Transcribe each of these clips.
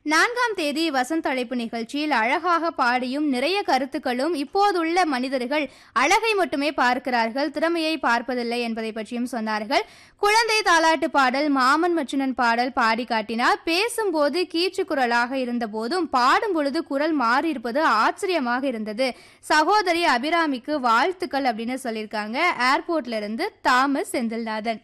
நான்காம் தேதி வசந்த் அழைப்பு நிகழ்ச்சியில் அழகாக பாடியும் நிறைய கருத்துக்களும் இப்போதுள்ள மனிதர்கள் அழகை மட்டுமே பார்க்கிறார்கள் திறமையை பார்ப்பதில்லை என்பதை பற்றியும் சொன்னார்கள் குழந்தை தாலாட்டு பாடல் மாமன் மச்சுனன் பாடல் பாடி காட்டினார் பேசும்போது கீச்சு குரலாக இருந்த போதும் பாடும் பொழுது குரல் மாறியிருப்பது ஆச்சரியமாக இருந்தது சகோதரி அபிராமிக்கு வாழ்த்துக்கள் அப்படின்னு சொல்லியிருக்காங்க ஏர்போர்ட்ல இருந்து தாமஸ் செந்தில்நாதன்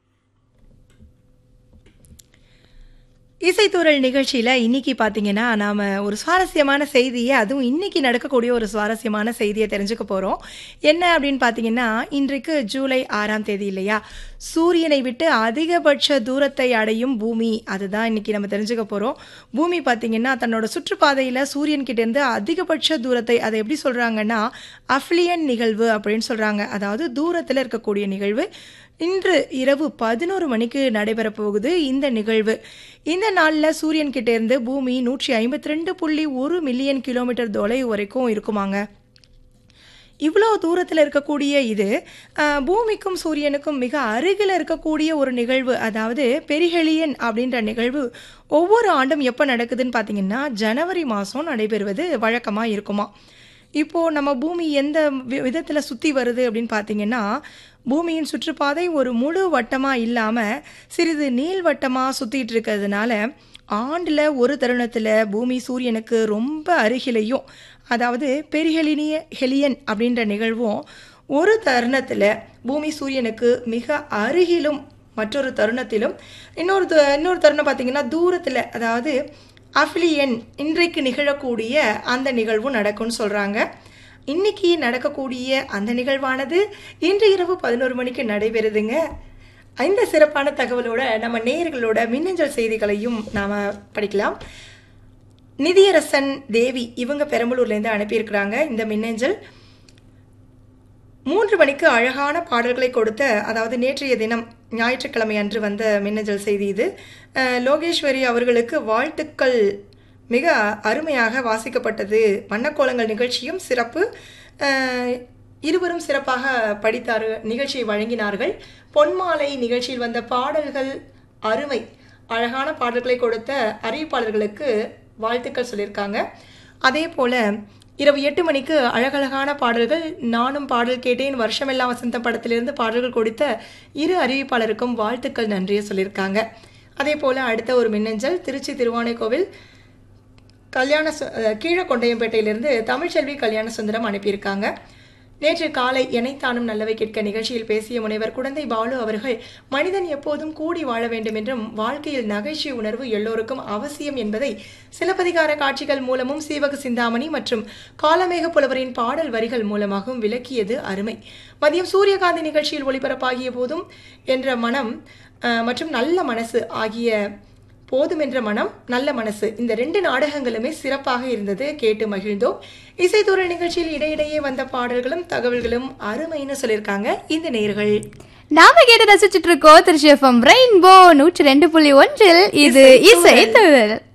இசைத்தூரல் நிகழ்ச்சியில் இன்னைக்கு பார்த்தீங்கன்னா நாம் ஒரு சுவாரஸ்யமான செய்தியை அதுவும் இன்னைக்கு நடக்கக்கூடிய ஒரு சுவாரஸ்யமான செய்தியை தெரிஞ்சுக்க போகிறோம் என்ன அப்படின்னு பார்த்தீங்கன்னா இன்றைக்கு ஜூலை ஆறாம் தேதி இல்லையா சூரியனை விட்டு அதிகபட்ச தூரத்தை அடையும் பூமி அதுதான் இன்னைக்கு நம்ம தெரிஞ்சுக்க போகிறோம் பூமி பார்த்தீங்கன்னா தன்னோட சுற்றுப்பாதையில் சூரியன் கிட்டேருந்து அதிகபட்ச தூரத்தை அதை எப்படி சொல்கிறாங்கன்னா அஃப்ளியன் நிகழ்வு அப்படின்னு சொல்கிறாங்க அதாவது தூரத்தில் இருக்கக்கூடிய நிகழ்வு இன்று இரவு பதினோரு மணிக்கு நடைபெற போகுது இந்த நிகழ்வு இந்த நாளில் சூரியன் கிட்ட இருந்து பூமி நூற்றி ஐம்பத்தி ரெண்டு புள்ளி ஒரு மில்லியன் கிலோமீட்டர் தொலைவு வரைக்கும் இருக்குமாங்க இவ்வளோ தூரத்தில் இருக்கக்கூடிய இது அஹ், பூமிக்கும் சூரியனுக்கும் மிக அருகில் இருக்கக்கூடிய ஒரு நிகழ்வு அதாவது பெரிஹெலியன் அப்படின்ற நிகழ்வு ஒவ்வொரு ஆண்டும் எப்போ நடக்குதுன்னு பார்த்தீங்கன்னா ஜனவரி மாதம் நடைபெறுவது வழக்கமாக இருக்குமா இப்போது நம்ம பூமி எந்த வி- விதத்தில் சுற்றி வருது அப்படின்னு பார்த்தீங்கன்னா பூமியின் சுற்றுப்பாதை ஒரு முழு வட்டமாக இல்லாமல் சிறிது நீள்வட்டமாக சுற்றிட்டு இருக்கிறதுனால ஆண்டில் ஒரு தருணத்தில் பூமி சூரியனுக்கு ரொம்ப அருகிலையும் அதாவது பெரிஹெலினிய ஹெலியன் அப்படின்ற நிகழ்வும் ஒரு தருணத்தில் பூமி சூரியனுக்கு மிக அருகிலும் மற்றொரு தருணத்திலும் இன்னொரு த- இன்னொரு தருணம் பார்த்தீங்கன்னா தூரத்தில் அதாவது அஃபிலியன் இன்றைக்கு நிகழக்கூடிய அந்த நிகழ்வும் நடக்கும்னு சொல்கிறாங்க இன்னைக்கு நடக்கக்கூடிய அந்த நிகழ்வானது இன்று இரவு பதினோரு மணிக்கு நடைபெறுதுங்க இந்த சிறப்பான தகவலோட நம்ம நேயர்களோட மின்னஞ்சல் செய்திகளையும் நாம் படிக்கலாம் நிதியரசன் தேவி இவங்க பெரம்பலூர்லேருந்து அனுப்பியிருக்கிறாங்க இந்த மின்னஞ்சல் மூன்று மணிக்கு அழகான பாடல்களை கொடுத்த அதாவது நேற்றைய தினம் ஞாயிற்றுக்கிழமை அன்று வந்த மின்னஞ்சல் செய்தி இது அஹ், லோகேஸ்வரி அவர்களுக்கு வாழ்த்துக்கள் மிக அருமையாக வாசிக்கப்பட்டது வண்ணக்கோலங்கள் நிகழ்ச்சியும் சிறப்பு அஹ், இருவரும் சிறப்பாக படித்தார் நிகழ்ச்சியை வழங்கினார்கள் பொன்மாலை நிகழ்ச்சியில் வந்த பாடல்கள் அருமை அழகான பாடல்களை கொடுத்த அறிவிப்பாளர்களுக்கு வாழ்த்துக்கள் சொல்லியிருக்காங்க அதே போல இரவு எட்டு மணிக்கு அழகழகான பாடல்கள் நானும் பாடல் கேட்டேன் வருஷமெல்லாம் வசந்த படத்திலிருந்து பாடல்கள் கொடுத்த இரு அறிவிப்பாளருக்கும் வாழ்த்துக்கள் நன்றியை சொல்லியிருக்காங்க அதே போல அடுத்த ஒரு மின்னஞ்சல் திருச்சி திருவானைக்கோவில் கல்யாண சு- அஹ் கீழக்கொண்டையம்பேட்டையிலிருந்து தமிழ்ச்செல்வி கல்யாண சுந்தரம் அனுப்பியிருக்காங்க நேற்று காலை எனைத்தானும் நல்லவை கேட்க நிகழ்ச்சியில் பேசிய முனைவர் குடந்தை பாலு அவர்கள் மனிதன் எப்போதும் கூடி வாழ வேண்டும் என்றும் வாழ்க்கையில் நகைச்சுவை உணர்வு எல்லோருக்கும் அவசியம் என்பதை சிலப்பதிகார காட்சிகள் மூலமும் சீவக சிந்தாமணி மற்றும் காலமேக புலவரின் பாடல் வரிகள் மூலமாகவும் விளக்கியது அருமை மதியம் சூரியகாந்தி நிகழ்ச்சியில் ஒளிபரப்பாகிய போதும் என்ற மனம் அஹ், மற்றும் நல்ல மனசு ஆகிய போதுமென்ற மனம் நல்ல மனசு இந்த ரெண்டு நாடகங்களுமே சிறப்பாக இருந்தது கேட்டு மகிழ்ந்தோம் இசைத்தூரல் நிகழ்ச்சியில் இடையிடையே வந்த பாடல்களும் தகவல்களும் அருமைன்னு சொல்லியிருக்காங்க இந்த நேர்கள் நாம கேட்டு ரசிச்சிட்டு இருக்கோம் திருச்சி எஃப்எம் ரெயின்போ நூற்றி ரெண்டு புள்ளி ஒன்றில் இது இசை தூரல்